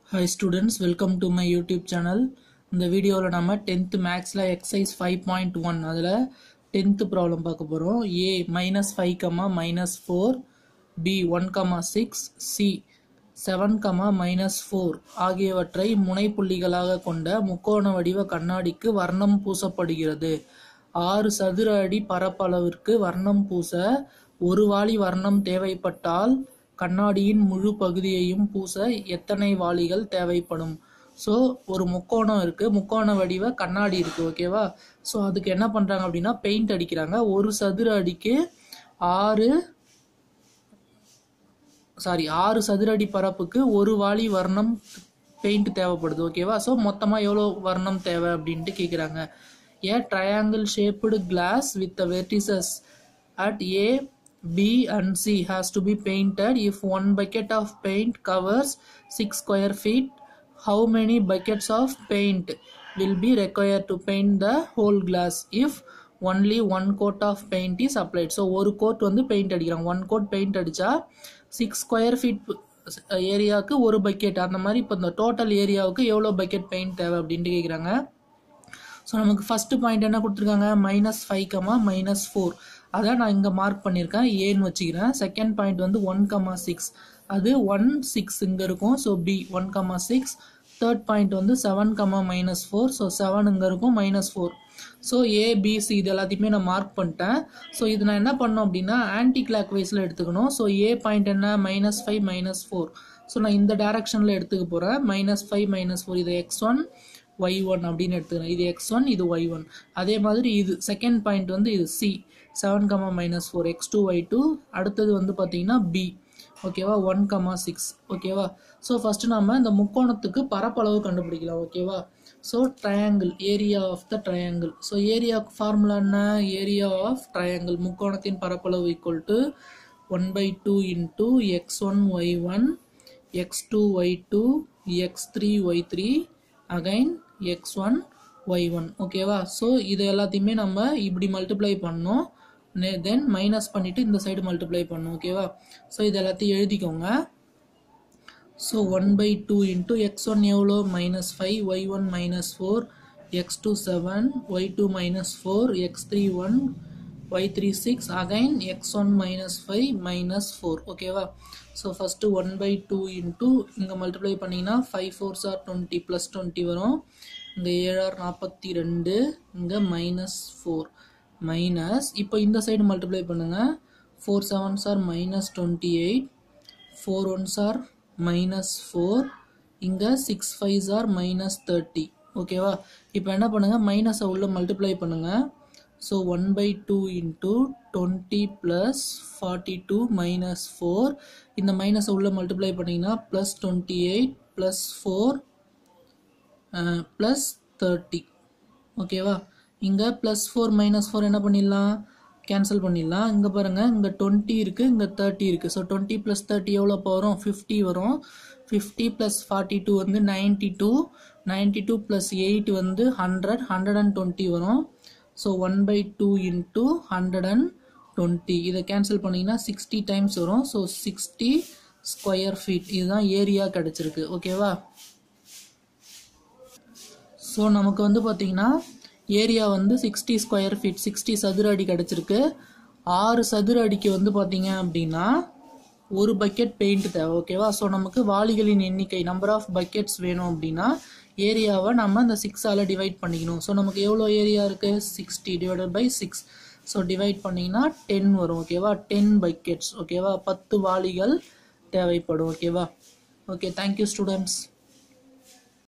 Hi students welcome to my YouTube channel இந்த வீடியோவில் நம்ம டென்த்து மேக்ஸில் எக்ஸசைஸ் ஃபைவ் பாயிண்ட் ஒன் அதில் டென்த்து ப்ராப்ளம் பார்க்க போகிறோம் A minus five comma minus four B one comma six C seven comma minus four ஆகியவற்றை முனைப்புள்ளிகளாக கொண்ட முக்கோண வடிவ கண்ணாடிக்கு வர்ணம் பூசப்படுகிறது ஆறு சதுர அடி பரப்பளவிற்கு வர்ணம் பூச ஒரு வாளி வர்ணம் தேவைப்பட்டால் கண்ணாடியின் முழு பகுதியையும் பூச எத்தனை வாளிகள் தேவைப்படும் ஸோ ஒரு முக்கோணம் இருக்கு முக்கோண வடிவ கண்ணாடி இருக்கு ஓகேவா ஸோ அதுக்கு என்ன பண்றாங்க அப்படின்னா பெயிண்ட் அடிக்கிறாங்க ஒரு சதுர அடிக்கு ஆறு சாரி ஆறு சதுர அடி பரப்புக்கு ஒரு வாளி வர்ணம் பெயிண்ட் தேவைப்படுது ஓகேவா ஸோ மொத்தமாக எவ்வளோ வர்ணம் தேவை அப்படின்ட்டு கேட்குறாங்க a triangle shaped glass with vertices at A, B and C has to be painted if one bucket of paint covers 6 square feet. How many buckets of paint will be required to paint the whole glass if only one coat of paint is applied? So ஒரு coat வந்து paint அடிக்கிறாங்க one coat paint அடிச்சா six square feet ஏரியாவுக்கு ஒரு bucket அந்த மாதிரி இப்போ இந்த டோட்டல் ஏரியாவுக்கு எவ்வளோ பக்கெட் பெயிண்ட் தேவை அப்படின்ட்டு கேட்குறாங்க ஸோ நமக்கு ஃபர்ஸ்ட் பாயிண்ட் என்ன கொடுத்துருக்காங்க minus five comma minus four அதான் நான் இங்கே மார்க் பண்ணியிருக்கேன் ஏன்னு வச்சுக்கிறேன் செகண்ட் பாயிண்ட் வந்து ஒன் கமா சிக்ஸ் அது ஒன் சிக்ஸ் இங்கே இருக்கும் so B one comma six third point வந்து seven comma minus four so seven இங்கே இருக்கும் மைனஸ் ஃபோர் ஸோ ஏபிசி இது எல்லாத்தையுமே நான் மார்க் பண்ணிட்டேன் ஸோ இது நான் என்ன பண்ணோம் அப்படின்னா ஆன்டி கிளாக் வைஸில் எடுத்துக்கணும் ஸோ ஏ பாயிண்ட் என்ன minus five minus four so நான் இந்த டைரக்ஷனில் எடுத்துக்க போகிறேன் மைனஸ் ஃபைவ் மைனஸ் ஃபோர் இது எக்ஸ் ஒன் ஒய் ஒன் அப்படின்னு எடுத்துக்கிறேன் இது எக்ஸ் ஒன் இது ஒய் ஒன் அதே மாதிரி இது செகண்ட் பாயிண்ட் வந்து இது C seven comma minus four X two Y two அடுத்தது வந்து பார்த்தீங்கன்னா பி ஓகேவா ஒன் கமா சிக்ஸ் ஓகேவா ஸோ ஃபஸ்ட்டு நம்ம இந்த முக்கோணத்துக்கு பரப்பளவு கண்டுபிடிக்கலாம் ஓகேவா so triangle area of the triangle so area formula என்ன ஏரியா ஆஃப் ட்ரையாங்கிள் முக்கோணத்தின் பரப்பளவு equal to one by two into X one Y one X two Y two X three Y three again X one Y one ஓகேவா so இது எல்லாத்தையுமே நம்ம இப்படி multiply பண்ணோம் தென் minus பண்ணிட்டு இந்த சைடு மல்டிப்ளை பண்ணோம் ஓகேவா ஸோ இது எல்லாத்தையும் எழுதிக்கோங்க so one by two into X one எவ்வளோ minus five Y one minus four X two seven Y two minus four X three one Y three six again X one minus five minus four ஓகேவா so first one by two into இங்கே multiply பண்ணிங்கன்னா five fours are twenty plus twenty வரும் இங்கே ஏழார் நாற்பத்தி ரெண்டு இங்கே minus four minus இப்போ இந்த சைடு மல்டிப்ளை பண்ணுங்கள் four sevens are minus twenty eight four ones are minus four இங்கே six fives are minus thirty ஓகேவா இப்போ என்ன பண்ணுங்கள் மைனஸை உள்ள மல்டிப்ளை பண்ணுங்கள் so one by two into twenty plus forty two minus four இந்த மைனஸை உள்ள மல்டிப்ளை பண்ணிங்கன்னா plus twenty eight plus four plus thirty ஓகேவா இங்கே ப்ளஸ் ஃபோர் மைனஸ் ஃபோர் என்ன பண்ணிடலாம் கேன்சல் பண்ணிடலாம் இங்கே பாருங்கள் இங்கே டுவெண்ட்டி இருக்குது இங்கே தேர்ட்டி இருக்குது ஸோ டுவெண்ட்டி ப்ளஸ் தேர்ட்டி எவ்வளோ வரும் ஃபிஃப்டி வரும் ஃபிஃப்டி ப்ளஸ் ஃபார்ட்டி டூ வந்து ninety two ninety two plus eight வந்து ஹண்ட்ரட் ஹண்ட்ரட் அண்ட் டுவெண்ட்டி வரும் so one by two into hundred and twenty இதை கேன்சல் பண்ணிங்கன்னா சிக்ஸ்டி டைம்ஸ் வரும் ஸோ சிக்ஸ்டி ஸ்கொயர் ஃபீட் இதுதான் ஏரியா கிடச்சிருக்கு ஓகேவா ஸோ நமக்கு வந்து பார்த்தீங்கன்னா ஏரியா வந்து சிக்ஸ்டி ஸ்கொயர் ஃபீட் சிக்ஸ்டி சதுர அடி கிடச்சிருக்கு ஆறு சதுர அடிக்கு வந்து பார்த்தீங்க அப்படின்னா ஒரு பக்கெட் பெயிண்ட் தேவை ஓகேவா ஸோ நமக்கு வாளிகளின் எண்ணிக்கை நம்பர் ஆஃப் பக்கெட்ஸ் வேணும் அப்படின்னா ஏரியாவை நம்ம இந்த சிக்ஸால் டிவைட் பண்ணிக்கணும் ஸோ நமக்கு எவ்வளோ ஏரியா இருக்குது sixty divided by six so divide பண்ணிங்கன்னா டென் வரும் ஓகேவா டென் பக்கெட்ஸ் ஓகேவா பத்து வாளிகள் தேவைப்படும் ஓகேவா ஓகே தேங்க்யூ ஸ்டூடெண்ட்ஸ்